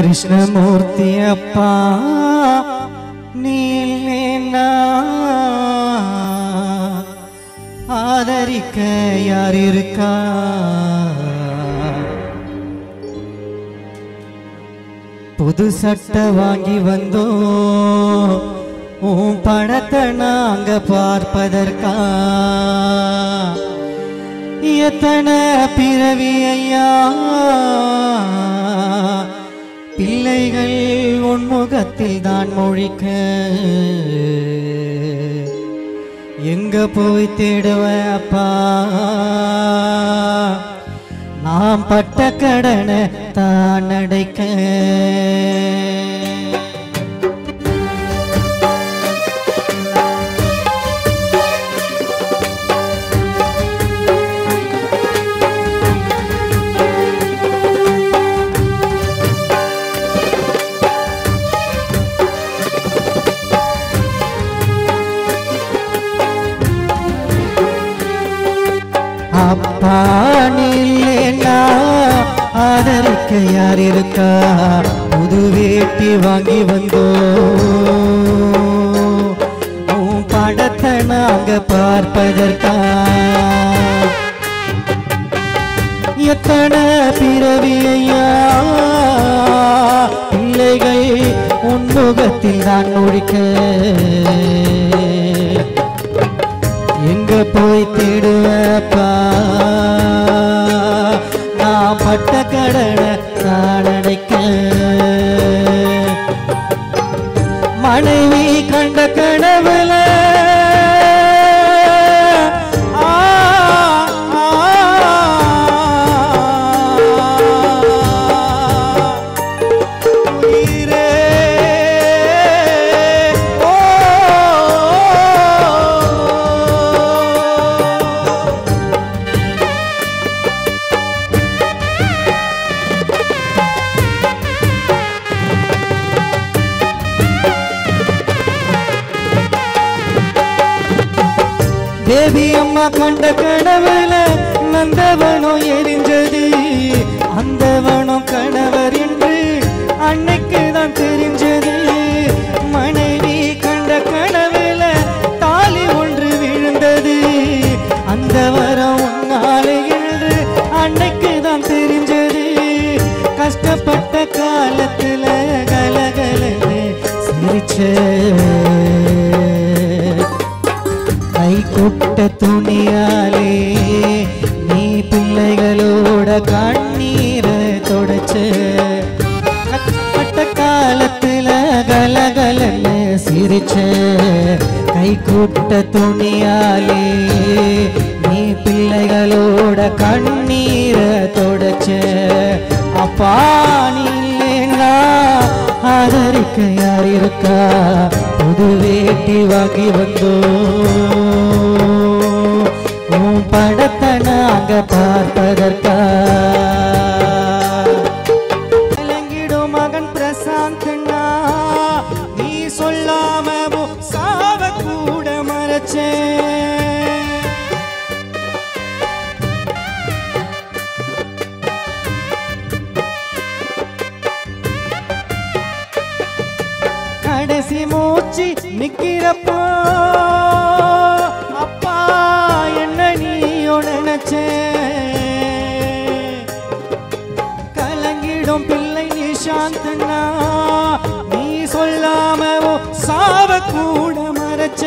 கிருஷ்ணமூர்த்தி அப்பா நீ இல்லைன்னா ஆதரிக்க யார் இருக்கா புது சட்டை வாங்கி வந்தோம் உன் படத்தை நாங்க பார்ப்பதற்கா எத்தனை பிறவி ஐயா பிள்ளைகள் உன்முகத்தில் தான் மொழிக்க எங்க போய் தேடுவ அப்பா நாம் பட்ட கடனை தான் அடைக்க அப்பா நில்லேனா ஆதரிக்க யார் இருக்கா புது வேட்டி வாங்கி வந்தோ உன் படத்தை நாங்க பார்ப்பதற்கா எத்தனை பிறவி ஐயா பிள்ளைகள் உன்முகத்தில் தான் ஒழிக்க எங்க போய் தேடுவப்பா நான் பட்ட கடனை நான் அடைக்க மனைவி கண்ட கனவுல ஆ, ஆ, உயிரே, ஓ, தேவி அம்மா கண்ட கனவுல நந்தவனம் எரிஞ்சது அந்தவனம் கணவர் என்று அன்னைக்கு தான் தெரிஞ்சது மனைவி கண்ட கனவுல தாலி ஒன்று விழுந்தது அந்த வரம் உன்னாலே என்று அன்னைக்கு தான் தெரிஞ்சது கஷ்டப்பட்ட காலத்துல கலகலன்னு சிரிச்ச கை கொட்ட துணியாலே நீ பிள்ளைகளோட கண்ணீரை தொடச்ச கஷ்டப்பட்ட காலத்துல கலகலன்னு சிரிச்ச கை கொட்ட துணியாலே நீ பிள்ளைகளோட கண்ணீரை தொடச்ச அப்பா நீ இல்லைன்னா ஆதரிக்க யார் இருக்கா புது வேட்டி வாங்கி வந்தோ உன் படத்தை நாங்க பார்ப்பதற்கா கலங்கிடும் மகன் பிரசாந்த்னா நீ சொல்லாம சாவ கூட மறைச்சேன் கடைசி மூச்சு நிக்கிறப்போ அப்பா என்ன நீயோ நினைச்ச கலங்கிடும் பிள்ளை நீ சாந்தனா நீ சொல்லாம ஓ சாவ கூட மறைச்ச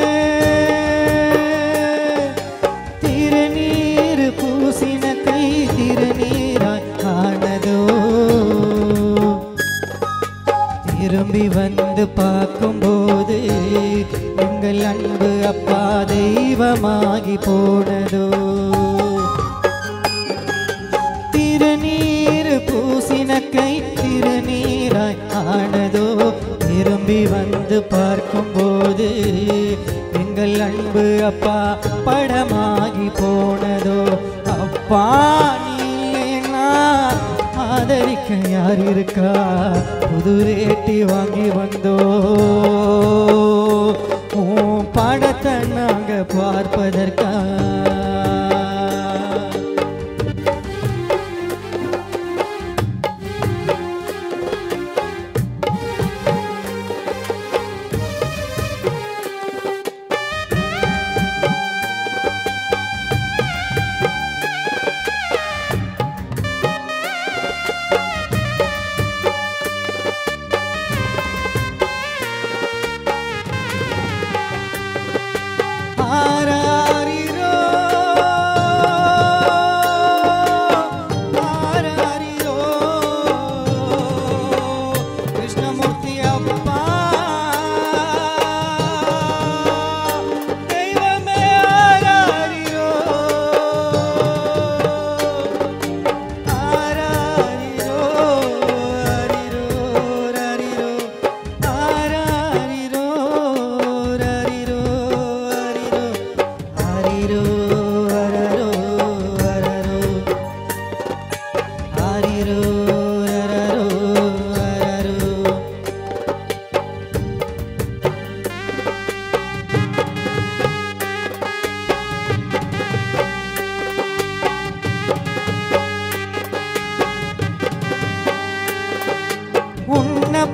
திருநீர் பூசின கை திருநீராய் ஆனதோ திரும்பி வந்து பார்க்கும்போது எங்கள் அன்பு அப்பா தெய்வமாகி போனதோ திருநீர் பூசின கை திருநீராய் ஆனதோ திரும்பி வந்து பார்க்கும்போது எங்கள் அன்பு அப்பா படமாகி போனதோ அப்பா நீனா ஆதரிக்க யார் இருக்கா புது ரேட்டி வாங்கி வந்தோ உன் படத்தை நாங்க பார்ப்பதற்கா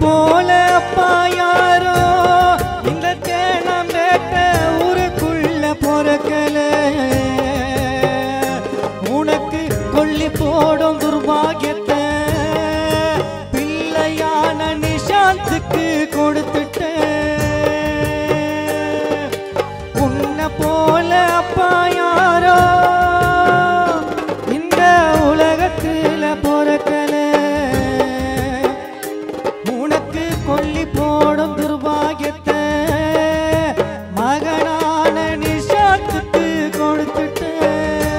போல அப்பா யாரோ இந்த தேனம் வேட்ட ஊருக்குள்ள பொறக்கல உனக்கு கொல்லி போடும் துர்பாகியத்தை பிள்ளையான நிஷாந்துக்கு கொடுத்துட்டேன் உன்னை போல அப்பா யாரோ இந்த உலகத்துல பொறக்கல உனக்கு கொல்லி போடும் துர்பாகியத்தை மகனான நிஷாத்துக்கு கொடுத்துட்டேன்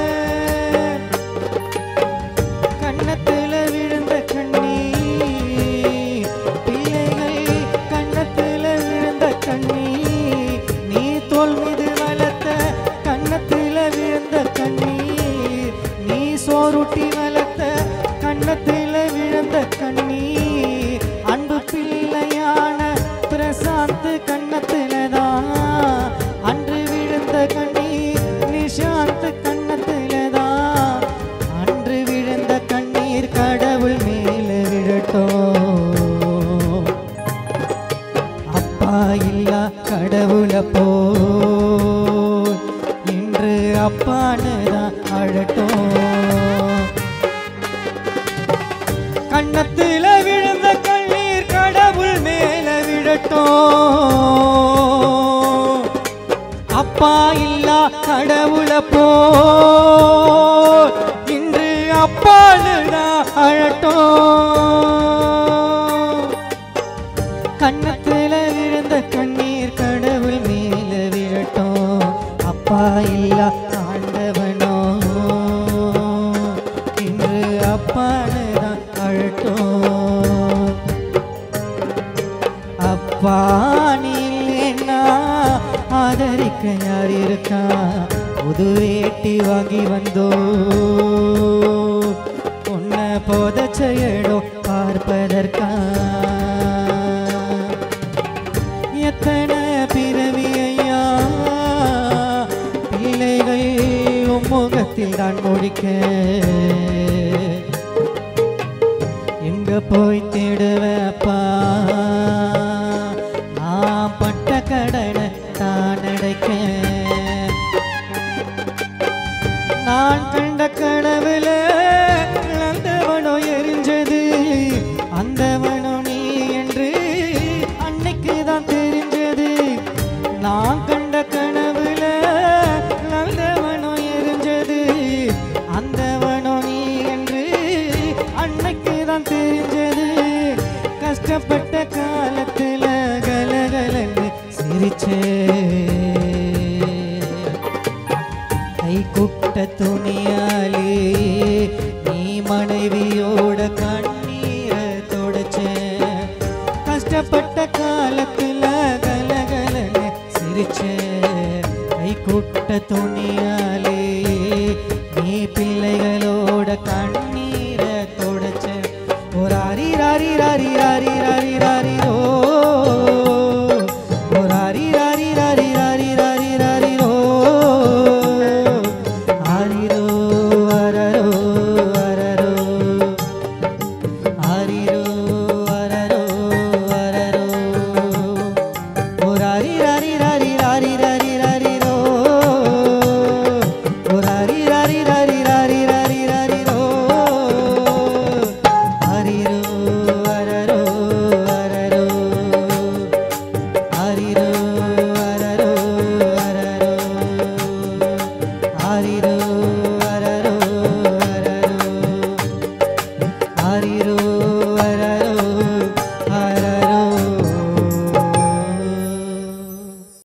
கண்ணத்துல விழுந்த கண்ணீர் பிள்ளைகள் கண்ணத்துல விழுந்த கண்ணீர் நீ தோல் மீது வளர்த்த கண்ணத்துல விழுந்த கண்ணீர் நீ சோறுட்டி வளர்த்த கண்ணத்துல விழுந்த கண்ணீர் அன்பு பிள்ளையான பிரசாந்த் கண்ணத்துல தான் அன்று விழுந்த கண்ணீர் நிஷாந்த் கண்ணத்துல தான் அன்று விழுந்த கண்ணீர் கடவுள் மேல விழட்டும் அப்பா இல்லா கடவுள போ இன்று அப்பான்னு தான் அழட்டும் கண்ணத்துல விழுந்த கண்ணீர் கடவுள் மேல விழட்டும் அப்பா இல்லா கடவுள போ இன்று அப்பான்னு தான் அழட்டும் கண்ணத்துல விழுந்த கண்ணீர் கடவுள் மேல விழட்டும் அப்பா இல்லா ஆண்டவனோ இன்று அப்பான்னு தான் அழட்டும் அப்பா நீ இல்லைன்னா ஆதரிக்க யார் இருக்கா புது வேட்டி வாங்கி வந்தோ உன்னை போதச்ச இடம் பார்ப்பதற்கா எத்தனை பிறவி ஐயா பிள்ளைகள் உம் முகத்தில் தான் முடிக்க எங்க போய் தேடுவப்பா நான் பட்ட கடனை தான் அடைக்க நான் கண்ட கனவுல அந்தவனோ எரிஞ்சது அந்தவனோ நீ என்று அன்னைக்கு தான் தெரிஞ்சது நான் கண்ட கனவுல நல்லவனோ எரிஞ்சது அந்தவனோ நீ என்று அன்னைக்கு தான் தெரிஞ்சது கஷ்டப்பட்ட காலத்துல கலகலன்னு சிரிச்சே கை குட்ட துணியாலே நீ மனைவியோட கண்ணீரை தொடச்ச கஷ்டப்பட்ட காலத்துல கலகலன்னு சிரிச்ச கை குட்ட துணியாலே நீ பிள்ளைகளோட கண்ணீரை